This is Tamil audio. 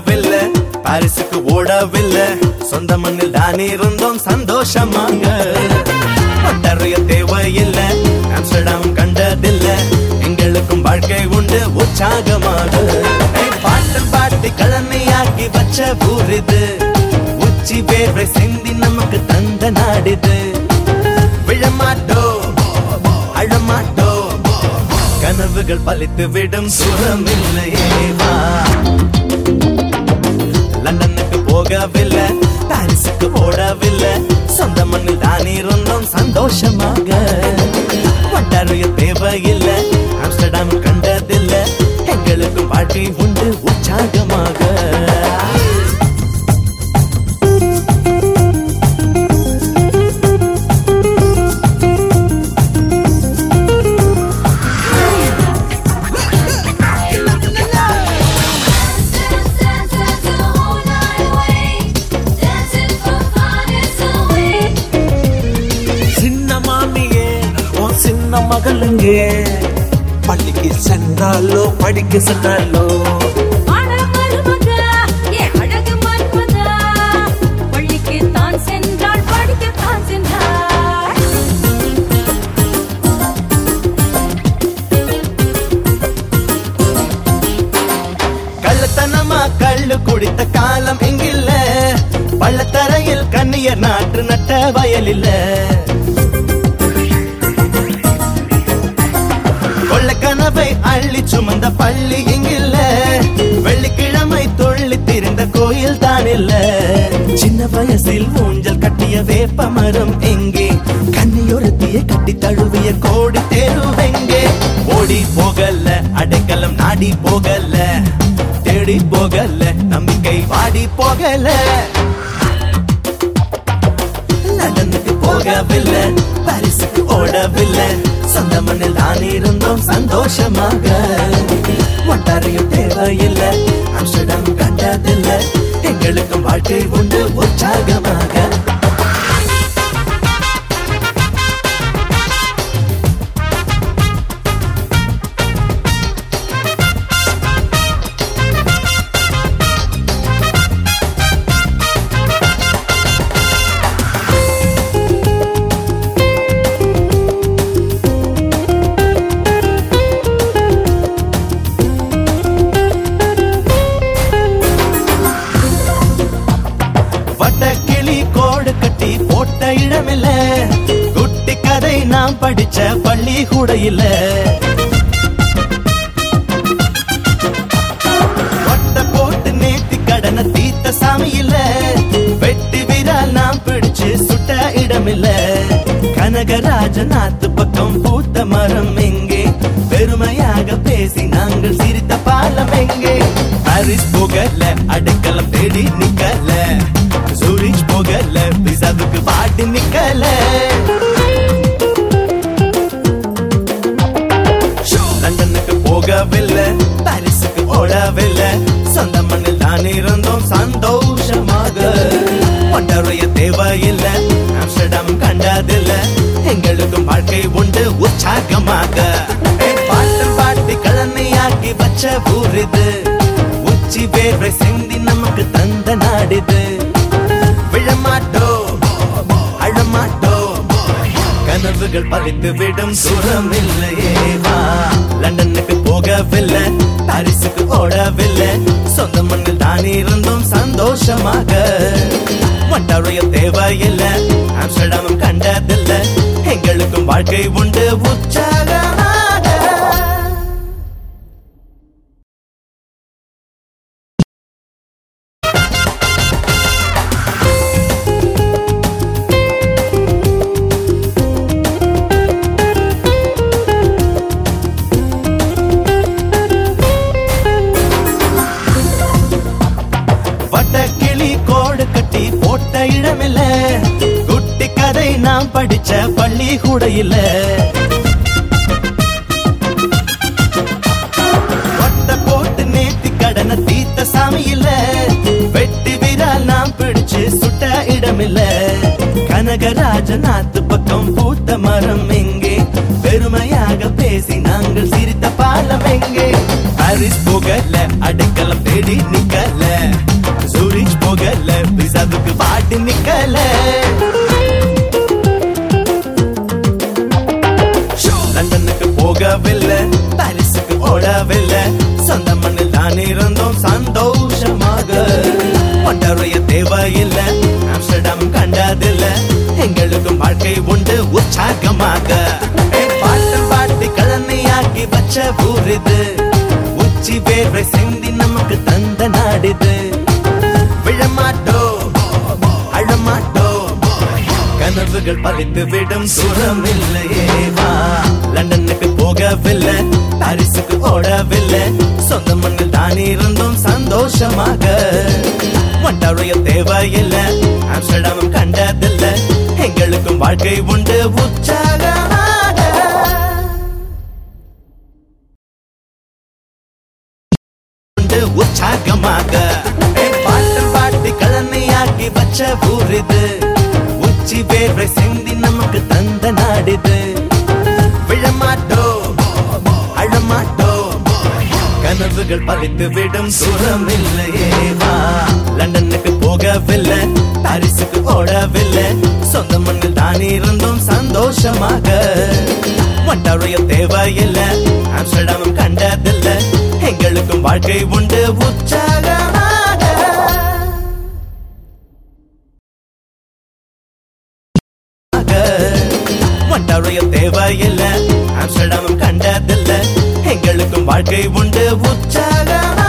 போகவில்லை பாரிஸுக்கு ஓடவில்லை சொந்த மண்ணில் தான் இருந்தோம் சந்தோஷமாக ஒட்டறைய தேவையில்லை ஆம்ஸ்டர்டாம் கண்டதில்லை எங்களுக்கும் வாழ்க்கை உண்டு உற்சாகமாக ஏய், பாட்டு பாட்டு கழமையாக்கி வச்ச ஊர் இது உச்சி வேர்வை சிந்தி நமக்கு தந்த நாடிது விழமாட்டோம் அழமாட்டோம் கனவுகள் பலித்து விடும் சுரம் இல்லையே வா லண்டனுக்கு போகவில்லை பாரிஸுக்கு ஓடவில்லை சொந்த மண்ணில் தான் இருந்தோம் சந்தோஷமாக வட்டாரைய தேவையில்லை ஆம்ஸ்டர்டாம் கண்டதில்லை எங்களுக்கும் வாழ்க்கை உண்டு உற்சாகமாக Dance, dance, dance the whole night away. Dancing for fun is the way. சின்ன மாமியே உன் சின்ன மகளுங்க பள்ளிக்கு சென்றாலோ படிக்க சென்றாலோ அட மருமகா, ஏ அழகு மன்மதா. பள்ளிக்குத்தான் சென்றாள், படிக்கத்தான் சென்றாள். கள்ளத்தனமா கள்ளு குடித்த காலம் எங்கில்ல பள்ளத்தரையில் கண்ணியர் நாட்டு நட்ட வயல் இல்ல கொள்ள கனவை அள்ளி சுமந்த பள்ளி இங்கில்ல வெள்ளிக்கிழமை தொள்ளி திரிந்த கோயில் தான் இல்ல சின்ன வயசில் ஊஞ்சல் கட்டிய வேப்ப மரம் எங்கே கண்ணியொருத்திய கட்டி தழுவிய கோடி தெருவெங்கே ஓடி போகல அடைக்கலம் நாடி போகல தேடி போகல நம்பிக்கை வாடி போகல லண்டனுக்கு போகவில்லை பாரிஸுக்கு ஓடவில்லை சொந்த மண்ணில் தான் இருந்தோம் சந்தோஷமாக ஒட்டாரையும் தேவையில்லை ஆம்ஸ்டர்டாம் கண்டதில்லை எங்களுக்கும் வாழ்க்கை உண்டு உற்சாகமாக வட்டக்கிளி கோடு கட்டி போட்ட இடமில்ல குட்டி கதை நாம் படிச்ச பள்ளி கூட இல்ல வட்ட போட்டு நேத்தி கடனை தீத்த சாமி இல்ல வெட்டி விரால் நாம் பிடிச்சு சுட்ட இடமில்ல கனகராஜன் ஆத்து பக்கம் பூத்த மரம் எங்கே பெருமையாக பேசி நாங்கள் சிரித்த பாலம் எங்கே பாரிஸ் போகல அடைக்கலம் தேடி நிக்கல சூரிச் போகல விசாவுக்கு பாட்டு நிக்கல லண்டனுக்கு போகவில்லை பாரிஸுக்கு ஓடவில்லை சொந்த மண்ணில் தான் இருந்தோம் சந்தோஷமாக ஒன்றரைய தேவையில்லை ஆம்ஸ்டர்டாம் கண்டதில்லை எங்களுக்கும் வாழ்க்கை உண்டு உற்சாகமாக ஏய், பாட்டு பாட்டு கழமையாக்கி வச்ச ஊர் இது உச்சி வேர்வை சிந்தி நமக்கு தந்த நாடிது விழமாட்டோம் அழமாட்டோம் கனவுகள் பறித்து விடும் சுரம் இல்லையே வா லண்டனுக்கு போகவில்லை பாரிஸுக்கு ஓடவில்லை சொந்த மண்ணில் தான் இருந்தோம் சந்தோஷமாக ஒன்றாடைய தேவையில்லை ஆம்ஸ்டர்டாமும் கண்டதில்லை எங்களுக்கும் வாழ்க்கை உண்டு உற்சாகமாக வட்டக்கிளி கோடு கட்டி போட்ட இடமில்ல குட்டி கதை நாம் படிச்ச பள்ளி கூட இல்ல வட்ட போட்டு நேத்தி கடனை தீத்த சாமி இல்ல வெட்டி விரால் நாம் பிடிச்சு சுட்ட இடமில்ல கனகராஜன் ஆத்து பக்கம் பூத்த மரம் எங்கே பெருமையாக பேசி நாங்கள் சிரித்த பாலம் எங்கே பாரிஸ் போகல அடைக்கலம் தேடி நிக்கல சூரிஜ் போகல விசாவுக்கு பாட்டு நிக்கல லண்டனுக்கு போகவில்லை பாரிஸுக்கு ஓடவில்லை சொந்த மண்ணில் தான் இருந்தோம் சந்தோஷமாக ஒன்றரைய தேவையில்லை ஆம்ஸ்டர்டாம் கண்டதில்லை எங்களுக்கும் வாழ்க்கை உண்டு உற்சாகமாக ஏய், பாட்டு பாட்டி கழனையாக்கி வச்ச ஊர் இது உச்சி வேர்வை சிந்தி நமக்கு தந்த நாடிது விழமாட்டோம் அழமாட்டோம் கனவுகள் பறித்து விடும் தூரம் இல்லையே வா லண்டனுக்கு போகவில்லை பாரிஸுக்கு ஓடவில்லை சொந்த மண்ணில் தான் இருந்தும் சந்தோஷமாக ஒன்றரைய தேவையில்லை ஆம்ஸ்டர்டாமும் கண்டதில்லை எங்களுக்கும் வாழ்க்கை உண்டு உற்சாகமாக உண்டு உற்சாகமாக ஏய், பாட்டு பாட்டு கழனையாக்கி வச்ச ஊர் இது உச்சி வேர்வை சிந்தி நமக்கு தந்த நாடிது விழமாட்டோம் அழமாட்டோம் கனவுகள் பறித்து விடும் தூரம் இல்லையே வா லண்டனுக்கு போகவில்லை பாரிஸுக்கு ஓடவில்லை சொந்த மண்ணில் தான் இருந்தும் சந்தோஷமாக ஒன்றரைய தேவையில்லை ஆம்ஸ்டர்டாமும் கண்டதில்லை எங்களுக்கும் வாழ்க்கை உண்டு உற்சாகமாக ஒன்றரைய தேவையில்லை ஆம்ஸ்டர்டாமும் கண்டதில்லை எங்களுக்கும் வாழ்க்கை உண்டு உற்சாகமாக